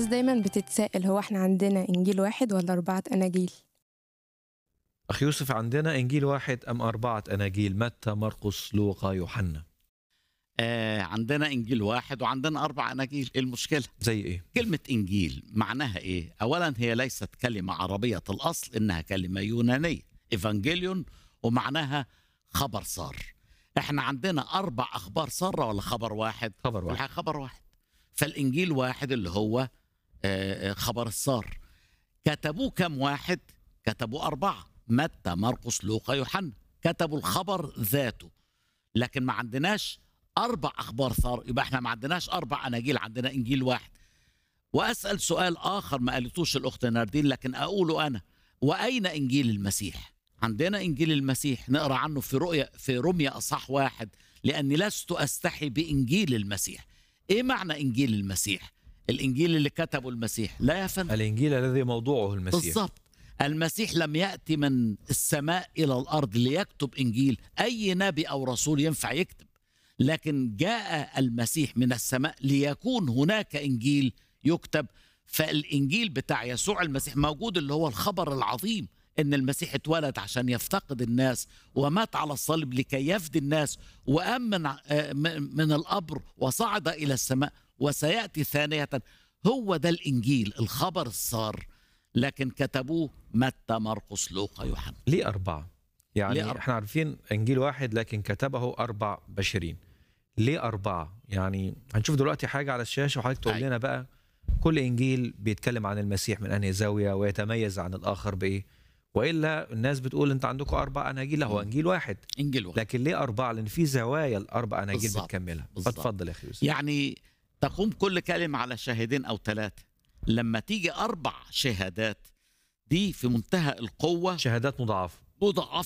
الناس دايما بتتساءل هو احنا عندنا إنجيل واحد ولا أربعة أناجيل؟ أخي يوسف عندنا إنجيل واحد أم أربعة أناجيل متى مرقس لوقا يوحنا آه عندنا انجيل واحد وعندنا اربع اناجيل ايه المشكله زي إيه؟ كلمه انجيل معناها ايه اولا هي ليست كلمه عربيه الاصل انها كلمه يونانيه ايفانجيليون ومعناها خبر صار احنا عندنا اربع اخبار ساره ولا خبر واحد خبر واحد الحقيقة خبر واحد فالانجيل واحد اللي هو آه، آه، خبر السار كتبوه كم واحد كتبوا اربعه متى مرقس لوقا يوحنا كتبوا الخبر ذاته لكن ما عندناش اربع اخبار صار يبقى احنا ما عندناش اربع اناجيل عندنا انجيل واحد واسال سؤال اخر ما قالتوش الاخت ناردين لكن اقوله انا واين انجيل المسيح عندنا انجيل المسيح نقرا عنه في رؤيا في رمية اصح واحد لاني لست استحي بانجيل المسيح ايه معنى انجيل المسيح الانجيل اللي كتبه المسيح لا يا فندم الإنجيل الذي موضوعه المسيح بالضبط المسيح لم يأتي من السماء إلى الأرض ليكتب إنجيل أي نبي أو رسول ينفع يكتب لكن جاء المسيح من السماء ليكون هناك إنجيل يكتب فالإنجيل بتاع يسوع المسيح موجود اللي هو الخبر العظيم إن المسيح اتولد عشان يفتقد الناس ومات على الصليب لكي يفدي الناس وقام من, آه، من من القبر وصعد إلى السماء وسيأتي ثانية هو ده الإنجيل الخبر السار لكن كتبوه متى مرقس لوقا يوحنا ليه أربعة؟ يعني ليه أربعة؟ احنا عارفين إنجيل واحد لكن كتبه أربع بشرين ليه أربعة؟ يعني هنشوف دلوقتي حاجة على الشاشة وحضرتك تقول أيوة. لنا بقى كل إنجيل بيتكلم عن المسيح من أنهي زاوية ويتميز عن الآخر بإيه؟ وإلا الناس بتقول أنت عندكم أربع أناجيل لا هو مم. إنجيل واحد انجيل واحد لكن ليه أربعة؟ لأن في زوايا الأربع أناجيل بالظبط. بتكملها بالظبط. اتفضل يا أخي يوسف يعني تقوم كل كلمة على شاهدين أو ثلاثة لما تيجي أربع شهادات دي في منتهى القوة شهادات مضاعفة مضاعفة